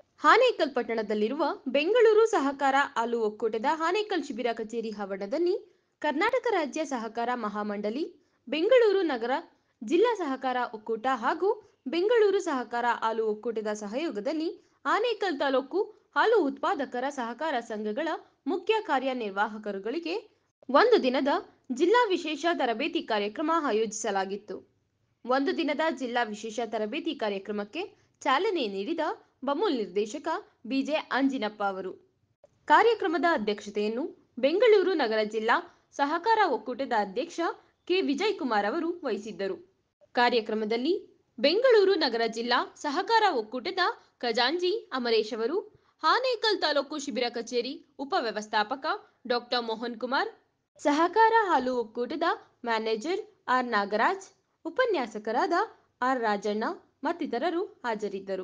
ಆನೇಕಲ್ ಪಟ್ಟಣದಲ್ಲಿರುವ ಬೆಂಗಳೂರು ಸಹಕಾರ ಹಾಲು ಒಕ್ಕೂಟದ ಆನೇಕಲ್ ಶಿಬಿರ ಕಚೇರಿ ಆವರಣದಲ್ಲಿ ಕರ್ನಾಟಕ ರಾಜ್ಯ ಸಹಕಾರ ಮಹಾಮಂಡಳಿ ಬೆಂಗಳೂರು ನಗರ ಜಿಲ್ಲಾ ಸಹಕಾರ ಒಕ್ಕೂಟ ಹಾಗೂ ಬೆಂಗಳೂರು ಸಹಕಾರ ಹಾಲು ಒಕ್ಕೂಟದ ಸಹಯೋಗದಲ್ಲಿ ಆನೇಕಲ್ ತಾಲೂಕು ಹಾಲು ಉತ್ಪಾದಕರ ಸಹಕಾರ ಸಂಘಗಳ ಮುಖ್ಯ ಕಾರ್ಯನಿರ್ವಾಹಕರುಗಳಿಗೆ ಒಂದು ದಿನದ ಜಿಲ್ಲಾ ವಿಶೇಷ ತರಬೇತಿ ಕಾರ್ಯಕ್ರಮ ಆಯೋಜಿಸಲಾಗಿತ್ತು ಒಂದು ದಿನದ ಜಿಲ್ಲಾ ವಿಶೇಷ ತರಬೇತಿ ಕಾರ್ಯಕ್ರಮಕ್ಕೆ ಚಾಲನೆ ನೀಡಿದ ಬಮೂಲ್ ನಿರ್ದೇಶಕ ಬಿಜೆ ಅಂಜಿನಪ್ಪ ಅವರು ಕಾರ್ಯಕ್ರಮದ ಅಧ್ಯಕ್ಷತೆಯನ್ನು ಬೆಂಗಳೂರು ನಗರ ಜಿಲ್ಲಾ ಸಹಕಾರ ಒಕ್ಕೂಟದ ಅಧ್ಯಕ್ಷ ಕೆ ವಿಜಯ್ ಕುಮಾರ್ ಅವರು ವಹಿಸಿದ್ದರು ಕಾರ್ಯಕ್ರಮದಲ್ಲಿ ಬೆಂಗಳೂರು ನಗರ ಜಿಲ್ಲಾ ಸಹಕಾರ ಒಕ್ಕೂಟದ ಖಜಾಂಜಿ ಅಮರೇಶ್ ಅವರು ಆನೇಕಲ್ ತಾಲೂಕು ಶಿಬಿರ ಕಚೇರಿ ಉಪವ್ಯವಸ್ಥಾಪಕ ಡಾಕ್ಟರ್ ಮೋಹನ್ ಕುಮಾರ್ ಸಹಕಾರ ಹಾಲು ಒಕ್ಕೂಟದ ಮ್ಯಾನೇಜರ್ ಆರ್ ನಾಗರಾಜ್ ಉಪನ್ಯಾಸಕರಾದ ಆರ್ ರಾಜಣ್ಣ ಮತ್ತಿತರರು ಹಾಜರಿದ್ದರು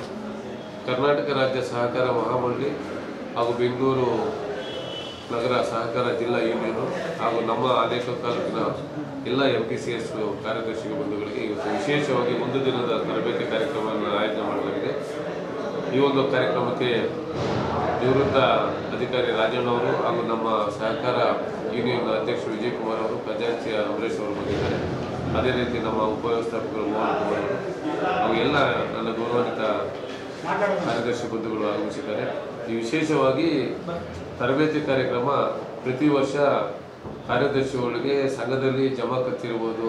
ಕರ್ನಾಟಕ ರಾಜ್ಯ ಸಹಕಾರ ಮಹಾಮಂಡಳಿ ಹಾಗೂ ಬೆಂಗಳೂರು ನಗರ ಸಹಕಾರ ಜಿಲ್ಲಾ ಯೂನಿಯನು ಹಾಗೂ ನಮ್ಮ ಆನೇಕಲ್ ತಾಲೂಕಿನ ಎಲ್ಲ ಎಂ ಪಿ ಸಿ ಎಸ್ ಕಾರ್ಯದರ್ಶಿ ಬಂಧುಗಳಿಗೆ ಇವತ್ತು ವಿಶೇಷವಾಗಿ ಒಂದು ದಿನದ ತರಬೇತಿ ಕಾರ್ಯಕ್ರಮವನ್ನು ಆಯೋಜನೆ ಮಾಡಲಾಗಿದೆ ಈ ಒಂದು ಕಾರ್ಯಕ್ರಮಕ್ಕೆ ನಿವೃತ್ತ ಅಧಿಕಾರಿ ರಾಜಣ್ಣವರು ಹಾಗೂ ನಮ್ಮ ಸಹಕಾರ ಯೂನಿಯನ್ ಅಧ್ಯಕ್ಷ ವಿಜಯ್ ಕುಮಾರ್ ಅವರು ಖಜಾಂಚಿ ಅಮರೇಶ್ ಅವರು ಬಂದಿದ್ದಾರೆ ಅದೇ ರೀತಿ ನಮ್ಮ ಉಪವ್ಯವಸ್ಥಾಪಕರು ಮೋಹನ್ ಕುಮಾರ್ ಅವರು ಹಾಗೂ ಎಲ್ಲ ನನ್ನ ಗೌರವಾನ್ವಿತ ಕಾರ್ಯದರ್ಶಿ ಬಂಧುಗಳು ಆಗಮಿಸಿದ್ದಾರೆ ಈ ವಿಶೇಷವಾಗಿ ತರಬೇತಿ ಕಾರ್ಯಕ್ರಮ ಪ್ರತಿ ವರ್ಷ ಕಾರ್ಯದರ್ಶಿಗಳಿಗೆ ಸಂಘದಲ್ಲಿ ಜಮಾಖರ್ಚಿರ್ಬೋದು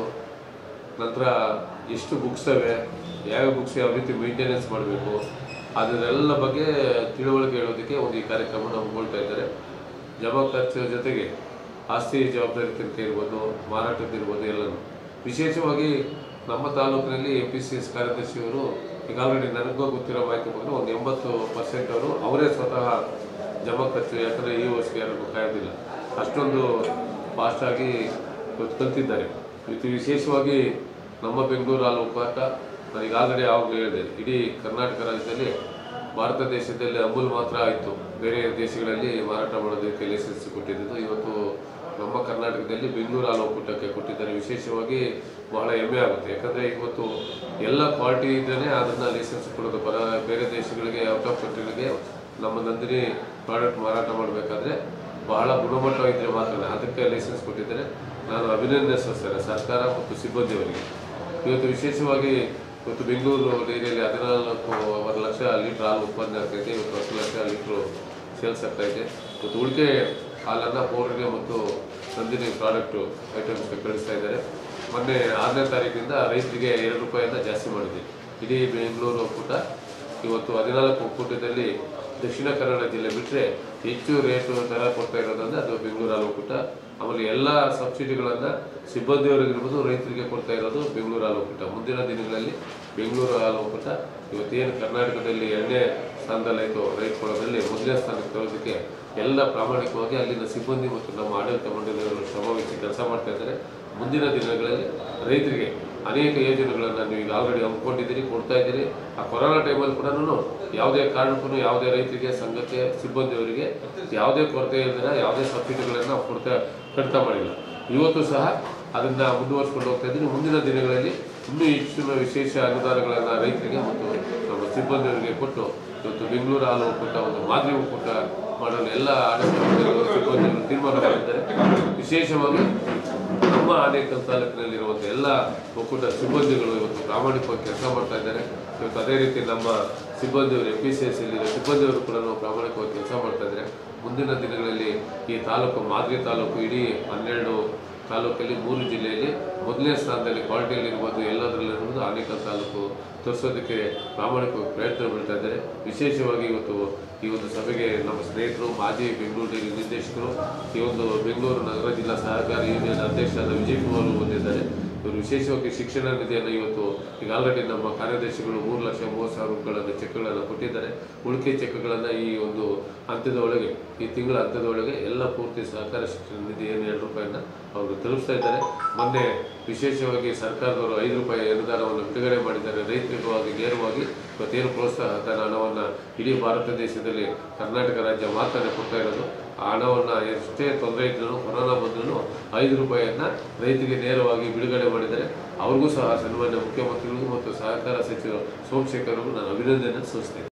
ನಂತರ ಎಷ್ಟು ಬುಕ್ಸ್ ಅವೆ ಯಾವ ಬುಕ್ಸ್ ಯಾವ ರೀತಿ ಮೇಂಟೆನೆನ್ಸ್ ಮಾಡಬೇಕು ಅದನ್ನೆಲ್ಲ ಬಗ್ಗೆ ತಿಳುವಳಿಕೆ ಹೇಳೋದಕ್ಕೆ ಒಂದು ಈ ಕಾರ್ಯಕ್ರಮ ಹಮ್ಮಿಕೊಳ್ತಾ ಇದ್ದಾರೆ ಜಮಾ ಖರ್ಚು ಜೊತೆಗೆ ಆಸ್ತಿ ಜವಾಬ್ದಾರಿ ತನಿಖೆ ಇರ್ಬೋದು ಮಾರಾಟದ್ದಿರ್ಬೋದು ಎಲ್ಲನೂ ವಿಶೇಷವಾಗಿ ನಮ್ಮ ತಾಲೂಕಿನಲ್ಲಿ ಎಂ ಪಿ ಸಿ ಎಸ್ ಕಾರ್ಯದರ್ಶಿಯವರು ಈಗ ಆಲ್ರೆಡಿ ನನಗೂ ಗೊತ್ತಿರೋ ಮಾಹಿತಿ ಬಂದರೆ ಒಂದು ಎಂಬತ್ತು ಪರ್ಸೆಂಟ್ ಅವರು ಅವರೇ ಸ್ವತಃ ಜಮಾ ಖರ್ಚು ಯಾಕಂದರೆ ಈ ವರ್ಷಕ್ಕೆ ಯಾರಿಗೂ ಕಾಯೋದಿಲ್ಲ ಅಷ್ಟೊಂದು ಫಾಸ್ಟಾಗಿ ಇವತ್ತು ಕಲ್ತಿದ್ದಾರೆ ಇವತ್ತು ವಿಶೇಷವಾಗಿ ನಮ್ಮ ಬೆಂಗಳೂರು ಹಾಲು ಒಕ್ಕೂಟ ನನಗೆ ಆಲ್ರೆಡಿ ಆವಾಗಲೇ ಹೇಳಿದೆ ಇಡೀ ಕರ್ನಾಟಕ ರಾಜ್ಯದಲ್ಲಿ ಭಾರತ ದೇಶದಲ್ಲಿ ಅಮೂಲ್ ಮಾತ್ರ ಆಯಿತು ಬೇರೆ ದೇಶಗಳಲ್ಲಿ ಮಾರಾಟ ಮಾಡೋದಕ್ಕೆ ಲೈಸೆನ್ಸ್ ಕೊಟ್ಟಿದ್ದು ಇವತ್ತು ನಮ್ಮ ಕರ್ನಾಟಕದಲ್ಲಿ ಬೆಂಗಳೂರು ಹಾಲು ಒಕ್ಕೂಟಕ್ಕೆ ಕೊಟ್ಟಿದ್ದಾರೆ ವಿಶೇಷವಾಗಿ ಬಹಳ ಹೆಮ್ಮೆ ಆಗುತ್ತೆ ಯಾಕಂದರೆ ಇವತ್ತು ಎಲ್ಲ ಕ್ವಾಲಿಟಿ ಇದ್ರೇ ಅದನ್ನು ಲೈಸೆನ್ಸ್ ಕೊಡೋದು ಬರ ಬೇರೆ ದೇಶಗಳಿಗೆ ಔಟ್ ಆಫ್ ಕಂಟ್ರಿಗಳಿಗೆ ನಮ್ಮ ನಂದಿನಿ ಪ್ರಾಡಕ್ಟ್ ಮಾರಾಟ ಮಾಡಬೇಕಾದ್ರೆ ಬಹಳ ಗುಣಮಟ್ಟ ಇದ್ದರೆ ಮಾತ್ರ ಅದಕ್ಕೆ ಲೈಸೆನ್ಸ್ ಕೊಟ್ಟಿದ್ದಾರೆ ನಾನು ಅಭಿನಂದನೆ ಸಲ್ಲಿಸ್ತೇನೆ ಸರ್ಕಾರ ಮತ್ತು ಸಿಬ್ಬಂದಿಯವರಿಗೆ ಇವತ್ತು ವಿಶೇಷವಾಗಿ ಇವತ್ತು ಬೆಂಗಳೂರು ಡೈರಿಯಲ್ಲಿ ಹದಿನಾಲ್ಕು ಲಕ್ಷ ಲೀಟ್ರ್ ಹಾಲು ಉತ್ಪಾದನೆ ಆಗ್ತಾ ಇದೆ ಇವತ್ತು ಹತ್ತು ಲಕ್ಷ ಲೀಟ್ರು ಸೇಲ್ಸ್ ಆಗ್ತಾ ಇದೆ ಇವತ್ತು ಉಳಿಕೆ ಹಾಲನ್ನು ಪೌಡ್ರಿಗೆ ಮತ್ತು ನಂದಿನಿ ಪ್ರಾಡಕ್ಟು ಐಟಮ್ಸ್ಗೆ ಕಳಿಸ್ತಾ ಇದ್ದಾರೆ ಮೊನ್ನೆ ಆರನೇ ತಾರೀಕಿಂದ ರೈತರಿಗೆ ಎರಡು ರೂಪಾಯಿಯಿಂದ ಜಾಸ್ತಿ ಮಾಡಿದೆ ಇಡೀ ಬೆಂಗಳೂರು ಒಕ್ಕೂಟ ಇವತ್ತು ಹದಿನಾಲ್ಕು ಒಕ್ಕೂಟದಲ್ಲಿ ದಕ್ಷಿಣ ಕನ್ನಡ ಜಿಲ್ಲೆ ಬಿಟ್ಟರೆ ಹೆಚ್ಚು ರೇಟು ದರ ಕೊಡ್ತಾ ಇರೋದಂದ್ರೆ ಅದು ಬೆಂಗಳೂರು ಹಾಲು ಒಕ್ಕೂಟ ಆಮೇಲೆ ಎಲ್ಲ ಸಬ್ಸಿಡಿಗಳನ್ನು ಸಿಬ್ಬಂದಿಯವರಿಗಿರ್ಬೋದು ರೈತರಿಗೆ ಕೊಡ್ತಾ ಇರೋದು ಬೆಂಗಳೂರು ಹಾಲು ಒಕ್ಕೂಟ ಮುಂದಿನ ದಿನಗಳಲ್ಲಿ ಬೆಂಗಳೂರು ಹಾಲು ಒಕ್ಕೂಟ ಇವತ್ತೇನು ಕರ್ನಾಟಕದಲ್ಲಿ ಎರಡನೇ ಸ್ಥಾನದಲ್ಲಾಯಿತು ರೈತ ಕೊಡೋದ್ರಲ್ಲಿ ಮೊದಲನೇ ಸ್ಥಾನಕ್ಕೆ ತರೋದಕ್ಕೆ ಎಲ್ಲ ಪ್ರಾಮಾಣಿಕವಾಗಿ ಅಲ್ಲಿನ ಸಿಬ್ಬಂದಿ ಮತ್ತು ನಮ್ಮ ಆಡಳಿತ ಮಂಡಳಿಯವರು ಶ್ರಮವಹಿಸಿ ಕೆಲಸ ಮಾಡ್ತಾ ಇದ್ದಾರೆ ಮುಂದಿನ ದಿನಗಳಲ್ಲಿ ರೈತರಿಗೆ ಅನೇಕ ಯೋಜನೆಗಳನ್ನು ನೀವು ಈಗ ಆಲ್ರೆಡಿ ಹಮ್ಮಿಕೊಂಡಿದ್ದೀರಿ ಕೊಡ್ತಾ ಇದ್ದೀರಿ ಆ ಕೊರೋನಾ ಟೈಮಲ್ಲಿ ಕೂಡ ಯಾವುದೇ ಕಾರಣಕ್ಕೂ ಯಾವುದೇ ರೈತರಿಗೆ ಸಂಘಕ್ಕೆ ಸಿಬ್ಬಂದಿಯವರಿಗೆ ಯಾವುದೇ ಕೊರತೆ ಇಲ್ದಿರ ಯಾವುದೇ ಸಬ್ಸಿಡಿಗಳನ್ನು ಕೊಡ್ತಾ ಕಡಿತ ಮಾಡಿಲ್ಲ ಇವತ್ತು ಸಹ ಅದನ್ನು ಮುಂದುವರ್ಸ್ಕೊಂಡು ಹೋಗ್ತಾ ಇದ್ದೀನಿ ಮುಂದಿನ ದಿನಗಳಲ್ಲಿ ಇನ್ನೂ ಹೆಚ್ಚಿನ ವಿಶೇಷ ಅನುದಾನಗಳನ್ನು ರೈತರಿಗೆ ಮತ್ತು ನಮ್ಮ ಸಿಬ್ಬಂದಿಯವರಿಗೆ ಕೊಟ್ಟು ಇವತ್ತು ಬೆಂಗಳೂರು ಹಾಲು ಒಕ್ಕೂಟ ಒಂದು ಮಾದರಿ ಒಕ್ಕೂಟ ಮಾಡಲು ಎಲ್ಲ ಆಡಳಿತ ಮಂಡಳಿಗಳು ಸಿಬ್ಬಂದಿಗಳು ತೀರ್ಮಾನ ಮಾಡಿದ್ದಾರೆ ವಿಶೇಷವಾಗಿ ನಮ್ಮ ಆನೇಕಲ್ ತಾಲೂಕಿನಲ್ಲಿರುವಂಥ ಎಲ್ಲ ಒಕ್ಕೂಟ ಸಿಬ್ಬಂದಿಗಳು ಇವತ್ತು ಪ್ರಾಮಾಣಿಕವಾಗಿ ಕೆಲಸ ಮಾಡ್ತಾ ಇದ್ದಾರೆ ಇವತ್ತು ಅದೇ ರೀತಿ ನಮ್ಮ ಸಿಬ್ಬಂದಿಯವರು ಎಂ ಪಿ ಸಿ ಎಸ್ ಎಲ್ಲಿರೋ ಸಿಬ್ಬಂದಿಯವರು ಕೂಡ ಪ್ರಾಮಾಣಿಕವಾಗಿ ಕೆಲಸ ಮಾಡ್ತಾ ಇದ್ದಾರೆ ಮುಂದಿನ ದಿನಗಳಲ್ಲಿ ಈ ತಾಲೂಕು ಮಾದರಿ ತಾಲೂಕು ಇಡೀ ಹನ್ನೆರಡು ತಾಲೂಕಲ್ಲಿ ಮೂರು ಜಿಲ್ಲೆಯಲ್ಲಿ ಮೊದಲನೇ ಸ್ಥಾನದಲ್ಲಿ ಕ್ವಾಲಿಟಿಯಲ್ಲಿ ಇರ್ಬೋದು ಎಲ್ಲದರಲ್ಲಿರ್ಬೋದು ಆನೇಕಲ್ ತಾಲೂಕು ತೋರಿಸೋದಕ್ಕೆ ಪ್ರಾಮಾಣಿಕವಾಗಿ ಪ್ರಯತ್ನ ಬೀಳ್ತಾ ಇದ್ದಾರೆ ವಿಶೇಷವಾಗಿ ಇವತ್ತು ಈ ಒಂದು ಸಭೆಗೆ ನಮ್ಮ ಸ್ನೇಹಿತರು ಮಾಜಿ ಬೆಂಗಳೂರು ಡೈರಿ ನಿರ್ದೇಶಕರು ಈ ಒಂದು ಬೆಂಗಳೂರು ನಗರ ಜಿಲ್ಲಾ ಸಹಕಾರ ಯೂನಿಯನ್ ಅಧ್ಯಕ್ಷರಾದ ವಿಜಯ್ ಕುಮಾರ್ ಅವರು ಬಂದಿದ್ದಾರೆ ಇವರು ವಿಶೇಷವಾಗಿ ಶಿಕ್ಷಣ ನಿಧಿಯನ್ನು ಇವತ್ತು ಈಗ ಆಲ್ರೆಡಿ ನಮ್ಮ ಕಾರ್ಯದರ್ಶಿಗಳು ಮೂರು ಲಕ್ಷ ಮೂವತ್ತು ಸಾವಿರ ರೂಪಾಯಿಗಳನ್ನು ಚೆಕ್ಗಳನ್ನು ಕೊಟ್ಟಿದ್ದಾರೆ ಉಳಿಕೆ ಚೆಕ್ಗಳನ್ನು ಈ ಒಂದು ಹಂತದ ಒಳಗೆ ಈ ತಿಂಗಳ ಹಂತದ ಒಳಗೆ ಎಲ್ಲ ಪೂರ್ತಿ ಸಹಕಾರ ಶಿಕ್ಷಣ ನಿಧಿ ಏನು ಎರಡು ರೂಪಾಯಿನ ಅವರು ತಲುಪಿಸ್ತಾ ಇದ್ದಾರೆ ಮೊನ್ನೆ ವಿಶೇಷವಾಗಿ ಸರ್ಕಾರದವರು ಐದು ರೂಪಾಯಿ ಅನುದಾನವನ್ನು ಬಿಡುಗಡೆ ಮಾಡಿದ್ದಾರೆ ರೈತರಿಗಾಗಿ ನೇರವಾಗಿ ಇವತ್ತೇನು ಪ್ರೋತ್ಸಾಹ ಧನ ಹಣವನ್ನು ಇಡೀ ಭಾರತ ದೇಶದಲ್ಲಿ ಕರ್ನಾಟಕ ರಾಜ್ಯ ಮಾತ್ರ ಕೊಡ್ತಾ ಇರೋದು ಆ ಹಣವನ್ನು ಎಷ್ಟೇ ತೊಂದರೆ ಇದ್ರೂ ಕೊರೋನಾ ಬಂದ್ರೂ ಐದು ರೂಪಾಯಿಯನ್ನು ರೈತರಿಗೆ ನೇರವಾಗಿ ಬಿಡುಗಡೆ ಮಾಡಿದ್ದಾರೆ ಅವ್ರಿಗೂ ಸಹ ಸನ್ಮಾನ್ಯ ಮುಖ್ಯಮಂತ್ರಿಗಳಿಗೂ ಮತ್ತು ಸಹಕಾರ ಸಚಿವ ಸೋಮಶೇಖರ್ ನಾನು ಅಭಿನಂದನೆ ಸಲ್ಲಿಸ್ತೇನೆ